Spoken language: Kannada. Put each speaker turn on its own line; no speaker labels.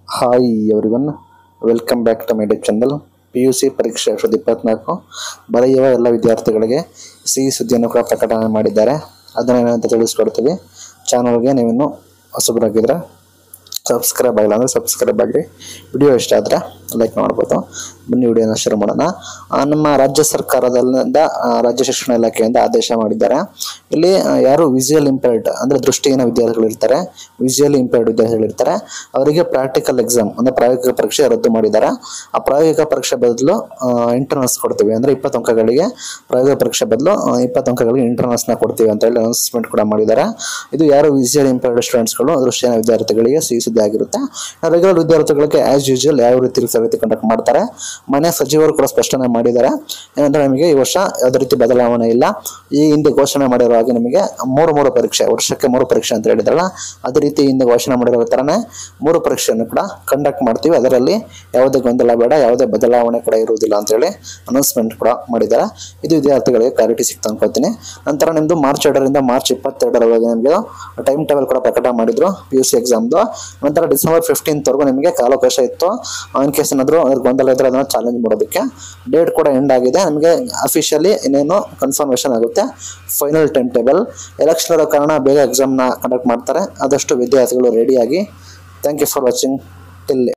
hi everyone welcome back to my YouTube channel P U C ಪರೀಕ್ಷೆ ಎರಡು ಸಾವಿರದ ಇಪ್ಪತ್ನಾಲ್ಕು ಬರೆಯುವ ಎಲ್ಲ ವಿದ್ಯಾರ್ಥಿಗಳಿಗೆ ಸಿಹಿ ಸುದ್ದಿಯನ್ನು ಕೂಡ ಪ್ರಕಟಣೆ ಮಾಡಿದ್ದಾರೆ ಅದನ್ನು ಏನಂತ ತಿಳಿಸ್ಕೊಡ್ತೀವಿ ಚಾನಲ್ಗೆ ನೀವಿನ್ನು ಹೊಸಬರಾಗಿದ್ದರೆ ಸಬ್ಸ್ಕ್ರೈಬ್ ಆಗಿಲ್ಲ ಅಂದರೆ ಸಬ್ಸ್ಕ್ರೈಬ್ ಆಗಿರಿ ವಿಡಿಯೋ ಇಷ್ಟ ಆದರೆ ಲೈಕ್ ಮಾಡ್ಬೋದು ಬನ್ನಿ ವಿಡಿಯೋನ ಶುರು ಮಾಡೋಣ ಆ, ನಮ್ಮ ರಾಜ್ಯ ಸರ್ಕಾರದಿಂದ ಆ, ರಾಜ್ಯ ಶಿಕ್ಷಣ ಇಲಾಖೆಯಿಂದ ಆದೇಶ ಮಾಡಿದ್ದಾರೆ ಇಲ್ಲಿ ಆ, ಯಾರು ವಿಜುವಲ್ ಇಂಪೇರ್ಡ್ ಅಂದರೆ ದೃಷ್ಟಿಹೀನ ವಿದ್ಯಾರ್ಥಿಗಳು ಇರ್ತಾರೆ ವಿಜುವಲ್ ಇಂಪೇರ್ಡ್ ವಿದ್ಯಾರ್ಥಿಗಳು ಇರ್ತಾರೆ ಅವರಿಗೆ ಪ್ರಾಕ್ಟಿಕಲ್ ಎಕ್ಸಾಮ್ ಅಂದರೆ ಪ್ರಾಯೋಗಿಕ ಪರೀಕ್ಷೆ ರದ್ದು ಮಾಡಿದ್ದಾರೆ ಆ ಪ್ರಾಯೋಗಿಕ ಪರೀಕ್ಷೆ ಬದಲು ಇಂಟರ್ನಲ್ಸ್ ಕೊಡ್ತೀವಿ ಅಂದರೆ ಇಪ್ಪತ್ತು ಅಂಕಗಳಿಗೆ ಪ್ರಾಯೋಗಿಕ ಪರೀಕ್ಷೆ ಬದಲು ಇಪ್ಪತ್ತು ಅಂಕಗಳಿಗೆ ಇಂಟರ್ನಲ್ಸ್ನ ಕೊಡ್ತೀವಿ ಅಂತ ಹೇಳಿ ಅನೌನ್ಸ್ಮೆಂಟ್ ಕೂಡ ಮಾಡಿದ್ದಾರೆ ಇದು ಯಾರು ವಿಜುವಲ್ ಇಂಪೇರ್ಡ್ ಸ್ಟೂಡೆಂಟ್ಸ್ಗಳು ದೃಷ್ಟಿಹೀನ ವಿದ್ಯಾರ್ಥಿಗಳಿಗೆ ಸಿಹಿ ಸುದ್ದಿ ಆಗಿರುತ್ತೆ ರೆಗ್ಯುಲರ್ ವಿದ್ಯಾರ್ಥಿಗಳಿಗೆ ಆಸ್ ಯೂಶುವಲ್ ಯಾವ ರೀತಿ ತರಗತಿ ಕಂಡಕ್ಟ್ ಮಾಡ್ತಾರೆ ಮನೆ ಸಚಿವರು ಕೂಡ ಸ್ಪಷ್ಟನೆ ಮಾಡಿದ್ದಾರೆ ಏನಂದ್ರೆ ನಿಮಗೆ ಈ ವರ್ಷ ಯಾವುದೇ ರೀತಿ ಬದಲಾವಣೆ ಇಲ್ಲ ಈ ಹಿಂದೆ ಘೋಷಣೆ ಮಾಡಿರೋ ಹಾಗೆ ನಿಮಗೆ ಮೂರು ಮೂರು ಪರೀಕ್ಷೆ ವರ್ಷಕ್ಕೆ ಮೂರು ಪರೀಕ್ಷೆ ಅಂತ ಹೇಳಿದ್ರಲ್ಲ ಅದೇ ರೀತಿ ಹಿಂದೆ ಘೋಷಣೆ ಮಾಡಿರೋ ಥರನೇ ಮೂರು ಪರೀಕ್ಷೆಯನ್ನು ಕೂಡ ಕಂಡಕ್ಟ್ ಮಾಡ್ತೀವಿ ಅದರಲ್ಲಿ ಯಾವುದೇ ಗೊಂದಲ ಬೇಡ ಯಾವುದೇ ಬದಲಾವಣೆ ಕೂಡ ಇರುವುದಿಲ್ಲ ಅಂತೇಳಿ ಅನೌನ್ಸ್ಮೆಂಟ್ ಕೂಡ ಮಾಡಿದ್ದಾರೆ ಇದು ವಿದ್ಯಾರ್ಥಿಗಳಿಗೆ ಕ್ಲಾರಿಟಿ ಸಿಕ್ತು ಅನ್ಕೋತೀನಿ ನಂತರ ನಿಮ್ಮದು ಮಾರ್ಚ್ ಎರಡರಿಂದ ಮಾರ್ಚ್ ಇಪ್ಪತ್ತೆರಡರವರೆಗೆ ನಿಮಗೆ ಟೈಮ್ ಟೇಬಲ್ ಕೂಡ ಪ್ರಕಟ ಮಾಡಿದ್ರು ಪಿ ಯು ಸಿ ಎಕ್ಸಾಮ್ದು ನಂತರ ಡಿಸೆಂಬರ್ ಫಿಫ್ಟೀನ್ತ್ವರೆಗೂ ನಿಮಗೆ ಕಾಲಾವಕಾಶ ಇತ್ತು ಇನ್ ಕೇಸ್ ಏನಾದರೂ ಅದ್ರ ಗೊಂದಲ ಇದ್ದರೆ ಅದನ್ನು ಚಾಲೆಂಜ್ ಮಾಡೋದಕ್ಕೆ ಡೇಟ್ ಕೂಡ ಎಂಡ್ ಆಗಿದೆ ನಿಮಗೆ ಅಫಿಷಿಯಲಿ ಇನ್ನೇನು ಕನ್ಫರ್ಮೇಷನ್ ಆಗುತ್ತೆ ಫೈನಲ್ ಟೈಮ್ ಟೇಬಲ್ ಎಲೆಕ್ಷನ್ ಇರೋ ಕಾರಣ ಬೇಗ ಎಕ್ಸಾಮ್ನ ಕಂಡಕ್ಟ್ ಮಾಡ್ತಾರೆ ಆದಷ್ಟು ವಿದ್ಯಾರ್ಥಿಗಳು ರೆಡಿಯಾಗಿ thank you for watching till